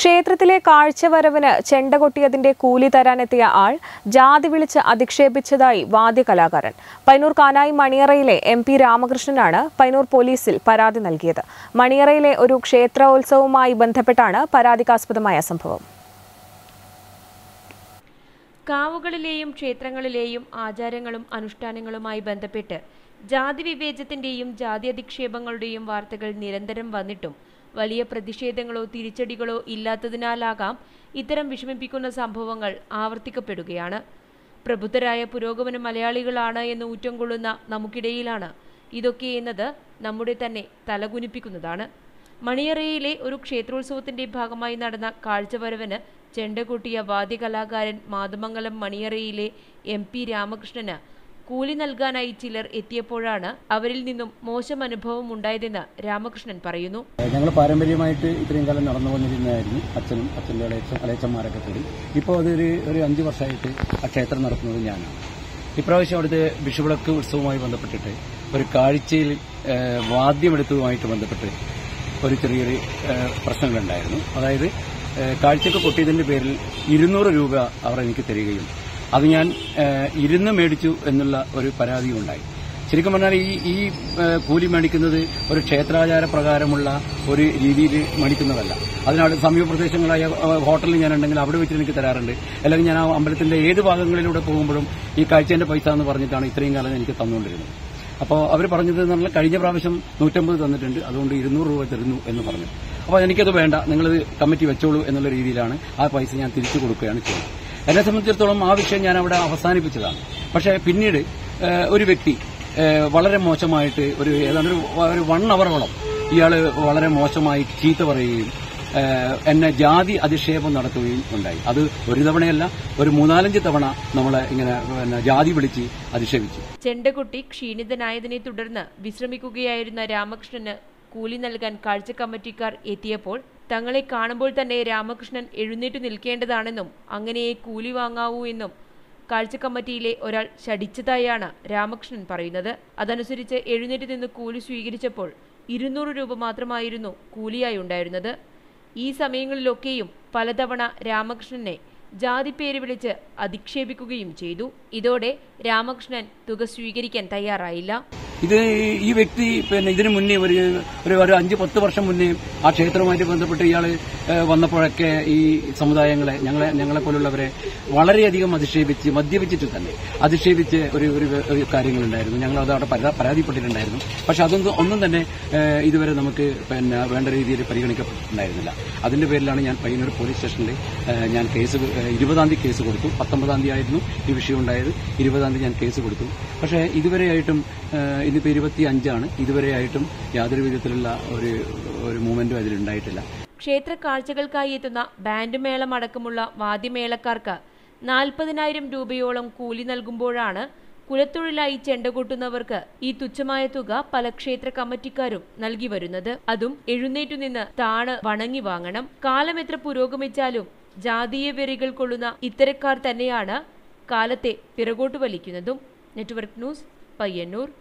ക്ഷേത്രത്തിലെ കാഴ്ചവരവിന് ചെണ്ട കൊട്ടിയതിന്റെ കൂലി തരാനെത്തിയ ആൾ ജാതി വിളിച്ച് അധിക്ഷേപിച്ചതായി വാദ്യകലാകാരൻ പൈനൂർ കാനായി മണിയറയിലെ എം പി രാമകൃഷ്ണനാണ് പൈനൂർ പോലീസിൽ പരാതി നൽകിയത് മണിയറയിലെ ഒരു ക്ഷേത്രോത്സവവുമായി ബന്ധപ്പെട്ടാണ് പരാതിക്കാസ്പദമായ സംഭവം കാവുകളിലെയും ക്ഷേത്രങ്ങളിലെയും ആചാരങ്ങളും അനുഷ്ഠാനങ്ങളുമായി ബന്ധപ്പെട്ട് ജാതി വിവേചത്തിന്റെയും ജാതി അധിക്ഷേപങ്ങളുടെയും വാർത്തകൾ നിരന്തരം വന്നിട്ടും വലിയ പ്രതിഷേധങ്ങളോ തിരിച്ചടികളോ ഇല്ലാത്തതിനാലാകാം ഇത്തരം വിഷമിപ്പിക്കുന്ന സംഭവങ്ങൾ ആവർത്തിക്കപ്പെടുകയാണ് പ്രബുദ്ധരായ പുരോഗമന മലയാളികളാണ് എന്ന് ഊറ്റം കൊള്ളുന്ന നമുക്കിടയിലാണ് ഇതൊക്കെ എന്നത് നമ്മുടെ തന്നെ തലകുനിപ്പിക്കുന്നതാണ് മണിയറയിലെ ഒരു ക്ഷേത്രോത്സവത്തിന്റെ ഭാഗമായി നടന്ന കാഴ്ചവരവിന് ചെണ്ടകൊട്ടിയ വാദ്യകലാകാരൻ മാതമംഗലം മണിയറയിലെ എം പി രാമകൃഷ്ണന് കൂലി നൽകാനായി ചിലർ എത്തിയപ്പോഴാണ് അവരിൽ നിന്നും മോശം അനുഭവം ഉണ്ടായതെന്ന് രാമകൃഷ്ണൻ പറയുന്നു ഞങ്ങൾ പാരമ്പര്യമായിട്ട് ഇത്രയും കാലം നടന്നു വന്നിരുന്നതായിരുന്നു അച്ഛനും അച്ഛൻ്റെ ഇളയച്ച ഇളയച്ചന്മാരൊക്കെ കൂടി ഇപ്പോൾ അതൊരു ഒരു അഞ്ച് വർഷമായിട്ട് ആ ക്ഷേത്രം നടത്തുന്നത് ഞാനാണ് ഇപ്രാവശ്യം അവിടുത്തെ വിഷുവിളക്ക് ഉത്സവവുമായി ബന്ധപ്പെട്ടിട്ട് ഒരു കാഴ്ചയിൽ ഏഹ്, വാദ്യമെടുത്തതുമായിട്ട് ബന്ധപ്പെട്ട് ഒരു ചെറിയൊരു ഏഹ്, പ്രശ്നങ്ങളുണ്ടായിരുന്നു അതായത് ഏഹ്, കാഴ്ചക്ക് കൊട്ടിയതിന്റെ പേരിൽ ഇരുന്നൂറ് രൂപ അവർ എനിക്ക് തരികയും അത് ഞാൻ ഏഹ്, ഇരുന്ന് മേടിച്ചു എന്നുള്ള ഒരു പരാതിയും ഉണ്ടായി ശരിക്കും പറഞ്ഞാൽ ഈ ഈ ഏഹ്, കൂലി മേടിക്കുന്നത് ഒരു ക്ഷേത്രാചാര പ്രകാരമുള്ള ഒരു രീതിയിൽ മേടിക്കുന്നതല്ല അതിനവിടെ സമീപ പ്രദേശങ്ങളായ ഏഹ്, ഹോട്ടലിൽ ഞാൻ ഉണ്ടെങ്കിൽ അവിടെ വെച്ചിട്ട് എനിക്ക് തരാറുണ്ട് അല്ലെങ്കിൽ ഞാൻ ആ അമ്പലത്തിന്റെ ഏത് ഭാഗങ്ങളിലൂടെ പോകുമ്പോഴും ഈ കാഴ്ചന്റെ പൈസ എന്ന് പറഞ്ഞിട്ടാണ് ഇത്രയും കാലം എനിക്ക് തന്നുകൊണ്ടിരുന്നത് അപ്പോൾ അവർ പറഞ്ഞത് എന്ന് പറഞ്ഞാൽ കഴിഞ്ഞ പ്രാവശ്യം നൂറ്റമ്പത് തന്നിട്ടുണ്ട് അതുകൊണ്ട് ഇരുന്നൂറ് രൂപ തരുന്നു എന്ന് പറഞ്ഞു അപ്പോൾ എനിക്കത് വേണ്ട നിങ്ങളിത് കമ്മിറ്റി വെച്ചോളൂ എന്നുള്ള രീതിയിലാണ് ആ പൈസ ഞാൻ തിരിച്ചു കൊടുക്കുകയാണ് ചെയ്യുന്നത് എന്നെ സംബന്ധിച്ചിടത്തോളം ആ വിഷയം ഞാൻ അവിടെ അവസാനിപ്പിച്ചതാണ് പക്ഷേ പിന്നീട് ഏഹ്, ഒരു വ്യക്തി ഏഹ്, വളരെ മോശമായിട്ട് ഒരു ഏതാണ്ട് ഒരു ഒരു വൺ അവറോളം ഇയാൾ വളരെ മോശമായി ചീത്ത പറയുകയും ഏഹ്, എന്നെ ജാതി അധിക്ഷേപം നടത്തുകയും ഉണ്ടായി അത് ഒരു തവണയല്ല ഒരു മൂന്നാലഞ്ച് തവണ നമ്മളെ ഇങ്ങനെ പിന്നെ ജാതി വിളിച്ച് അധിക്ഷേപിച്ചു ചെണ്ടകുട്ടി ക്ഷീണിതനായതിനെ തുടർന്ന് വിശ്രമിക്കുകയായിരുന്ന രാമകൃഷ്ണന് കൂലി നൽകാൻ കാഴ്ച കമ്മിറ്റിക്കാർ എത്തിയപ്പോൾ തങ്ങളെ കാണുമ്പോൾ തന്നെ രാമകൃഷ്ണൻ എഴുന്നേറ്റു നിൽക്കേണ്ടതാണെന്നും അങ്ങനെയേ കൂലി വാങ്ങാവൂ എന്നും കാഴ്ച കമ്മിറ്റിയിലെ ഒരാൾ ശടിച്ചതായാണ് രാമകൃഷ്ണൻ പറയുന്നത് അതനുസരിച്ച് എഴുന്നേറ്റ് നിന്ന് കൂലി സ്വീകരിച്ചപ്പോൾ ഇരുന്നൂറ് രൂപ മാത്രമായിരുന്നു കൂലിയായി ഉണ്ടായിരുന്നത് ഈ സമയങ്ങളിലൊക്കെയും പലതവണ രാമകൃഷ്ണനെ ജാതിപ്പേര് വിളിച്ച് അധിക്ഷേപിക്കുകയും ചെയ്തു ഇതോടെ രാമകൃഷ്ണൻ തുക സ്വീകരിക്കാൻ തയ്യാറായില്ല ഇത് ഈ വ്യക്തി പിന്നെ ഇതിനു മുന്നേ ഒരു ഒരു ഒരു അഞ്ച് പത്ത് വർഷം മുന്നേ ആ ക്ഷേത്രവുമായിട്ട് ബന്ധപ്പെട്ട് ഇയാൾ വന്നപ്പോഴൊക്കെ ഈ സമുദായങ്ങളെ ഞങ്ങളെ ഞങ്ങളെ പോലുള്ളവരെ വളരെയധികം അധിക്ഷേപിച്ച് മദ്യപിച്ചിട്ട് തന്നെ അധിക്ഷേപിച്ച് ഒരു ഒരു ഒരു കാര്യങ്ങളുണ്ടായിരുന്നു ഞങ്ങൾ അത് അവിടെ പരാ- പരാതിപ്പെട്ടിട്ടുണ്ടായിരുന്നു പക്ഷെ അതൊന്നും ഒന്നും തന്നെ ഏഹ്, ഇതുവരെ നമുക്ക് പിന്നെ വേണ്ട രീതിയിൽ പരിഗണിക്കപ്പെട്ടിട്ടുണ്ടായിരുന്നില്ല അതിന്റെ പേരിലാണ് ഞാൻ പയ്യന്നൂർ പോലീസ് സ്റ്റേഷനിൽ ഏഹ്, ഞാൻ കേസ് ഏഹ്, ഇരുപതാം തീയതി കേസ് കൊടുത്തു പത്തൊമ്പതാം തീയതി ആയിരുന്നു ഈ വിഷയം ഉണ്ടായത് ഇരുപതാം തീയതി ഞാൻ കേസ് കൊടുത്തു പക്ഷേ ഇതുവരെയായിട്ടും ഏഹ്, ഇന്നിപ്പോൾ ഇരുപത്തി അഞ്ചാണ് ഇതുവരെയായിട്ടും യാതൊരു വിധത്തിലുള്ള ഒരു ഒരു മൂവ്മെന്റും അതിലുണ്ടായിട്ടില്ല ക്ഷേത്ര കാഴ്ചകൾക്കായി എത്തുന്ന ബാൻഡ് മേളം അടക്കമുള്ള വാദ്യമേളക്കാർക്ക് നാൽപ്പതിനായിരം രൂപയോളം കൂലി നൽകുമ്പോഴാണ് കുലത്തൊഴിലായി ചെണ്ടകൊട്ടുന്നവർക്ക് ഈ തുച്ഛമായ തുക പല ക്ഷേത്ര കമ്മിറ്റിക്കാരും നൽകി വരുന്നത് അതും എഴുന്നേറ്റു നിന്ന് താണ് വണങ്ങി വാങ്ങണം കാലം എത്ര പുരോഗമിച്ചാലും ജാതീയ വെറികൾ കൊള്ളുന്ന ഇത്തരക്കാർ തന്നെയാണ് കാലത്തെ പിറകോട്ട് വലിക്കുന്നതും നെറ്റ്വർക്ക് ന്യൂസ് പയ്യന്നൂർ